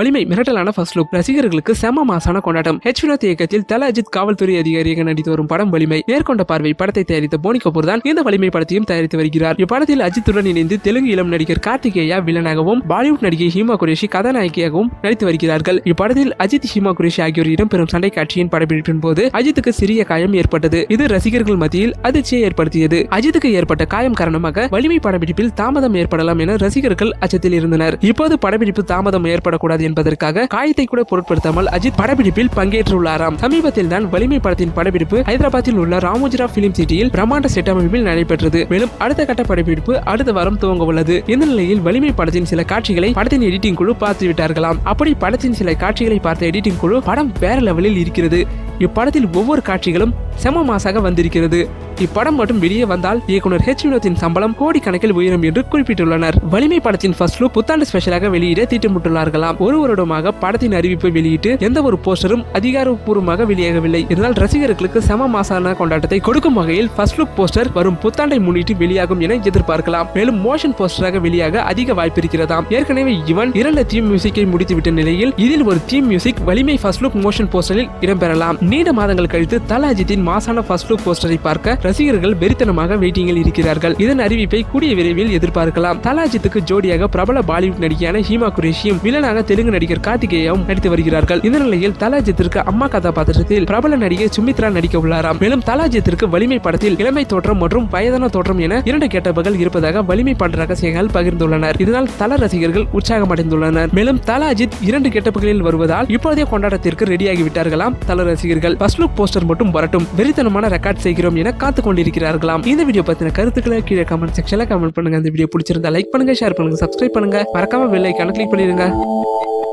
வலிமை மிரட்டலான first look ரசிகர்களுக்கு செம மாசான கொண்டாட்டம் ஹெச் வினோத் இயக்கத்தில் தல அஜித் காவல்துறை அதிகாரியாக நடித்து வரும் படம் வலிமை நேர்கொண்ட பார்வை படத்தை தயாரித்த போனி கபூர் தான் இந்த வலிமை படத்தையும் தயாரித்து வருகிறார் இப்படத்தில் அஜித்துடன் இணைந்து தெலுங்கு இளம் நடிகர் கார்த்திகேயா வில்லனாகவும் பாலிவுட் நடிகை ஹீமா குரேஷி கதாநாயகியாகவும் நடித்து வருகிறார்கள் இப்படத்தில் அஜித் ஹீமா குரேஷி ஆகியோர் இடம்பெறும் சண்டை காட்சியின் படப்பிடிப்பின் போது அஜித்துக்கு சிறிய காயம் ஏற்பட்டது இது ரசிகர்கள் மத்தியில் அதிர்ச்சியை ஏற்படுத்தியது அஜித்துக்கு ஏற்பட்ட காயம் காரணமாக வலிமை படப்பிடிப்பில் தாமதம் ஏற்படலாம் என ரசிகர்கள் அச்சத்தில் இருந்தனர் இப்போது படப்பிடிப்பு தாமதம் ஏற்படக்கூடாது என்பதற்காக காயத்தை கூட பொருட்படுத்தாமல் அஜித் படப்பிடிப்பில் பங்கேற்றுள்ளாராம் சமீபத்தில் தான் வலிமை படத்தின் படப்பிடிப்பு ஹைதராபாத்தில் உள்ள ராமோஜிரா பிலிம் சிட்டியில் பிரம்மாண்ட செட் அமைப்பில் நடைபெற்றது மேலும் அடுத்த கட்ட படப்பிடிப்பு அடுத்த வாரம் துவங்க உள்ளது இந்த நிலையில் வலிமை படத்தின் சில காட்சிகளை படத்தின் எடிட்டிங் குழு பார்த்து விட்டார்களாம் அப்படி படத்தின் சில காட்சிகளை பார்த்த எடிட்டிங் குழு படம் வேற லெவலில் இருக்கிறது இப்படத்தில் ஒவ்வொரு காட்சிகளும் செம மாசாக வந்திருக்கிறது இப்படம் மட்டும் வெளியே வந்தால் இயக்குனர் ஹெச் வினோத்தின் சம்பளம் கோடிக்கணக்கில் உயரும் என்று குறிப்பிட்டுள்ளனர் வலிமை படத்தின் ஃபர்ஸ்ட் லுக் புத்தாண்டு ஸ்பெஷலாக வெளியிட திட்டமிட்டுள்ளார்களாம் ஒரு வருடமாக படத்தின் அறிவிப்பை வெளியிட்டு எந்த ஒரு போஸ்டரும் அதிகாரப்பூர்வமாக வெளியாகவில்லை இதனால் ரசிகர்களுக்கு செம மாசான கொண்டாட்டத்தை கொடுக்கும் வகையில் ஃபர்ஸ்ட் லுக் போஸ்டர் வரும் புத்தாண்டை முன்னிட்டு வெளியாகும் என எதிர்பார்க்கலாம் மேலும் மோஷன் போஸ்டராக வெளியாக அதிக வாய்ப்பு இருக்கிறதாம் ஏற்கனவே இவன் இரண்டு தீம் மியூசிக்கை முடித்துவிட்ட நிலையில் இதில் ஒரு theme music Valimai first look motion போஸ்டரில் இடம்பெறலாம் நீண்ட மாதங்கள் கழித்து தல அஜித்தின் மாசான ஃபர்ஸ்ட் லுக் போஸ்டரை பார்க்க ரசிகர்கள் வெறித்தனமாக வெயிட்டிங்கில் இருக்கிறார்கள் இதன் அறிவிப்பை கூடிய விரைவில் எதிர்பார்க்கலாம் தல அஜித்துக்கு ஜோடியாக பிரபல பாலிவுட் நடிகையான ஹீமா குரேஷியும் வில்லனாக தெலுங்கு நடிகர் கார்த்திகேயாவும் நடித்து வருகிறார்கள் இந்த நிலையில் தல அஜித்திற்கு அம்மா கதாபாத்திரத்தில் பிரபல நடிகை சுமித்ரா நடிக்க உள்ளாராம் மேலும் தல அஜித்திற்கு வலிமை படத்தில் இளமை தோற்றம் மற்றும் வயதான தோற்றம் என இரண்டு கேட்டபர்கள் இருப்பதாக வலிமை பட ரகசியங்கள் பகிர்ந்துள்ளனர் இதனால் தல ரசிகர்கள் உற்சாகமடைந்துள்ளனர் மேலும் தல அஜித் இரண்டு கெட்டப்புகளில் வருவதால் இப்போதைய கொண்டாட்டத்திற்கு ரெடியாகி விட்டார்களாம் தல ரசிகர்கள் ஃபர்ஸ்ட் லுக் போஸ்டர் மட்டும் வரட்டும் வெறித்தனமான ரெக்கார்ட் செய்கிறோம் என காத்து கொண்டிருக்கிறார்களாம் இந்த வீடியோ பத்தின கருத்துக்களை கீழே கமெண்ட் செக்ஷன்ல கமெண்ட் பண்ணுங்க இந்த வீடியோ பிடிச்சிருந்தா லைக் பண்ணுங்க ஷேர் பண்ணுங்க சப்ஸ்கிரைப் பண்ணுங்க மறக்காம பெல் ஐக்கான கிளிக் பண்ணிருங்க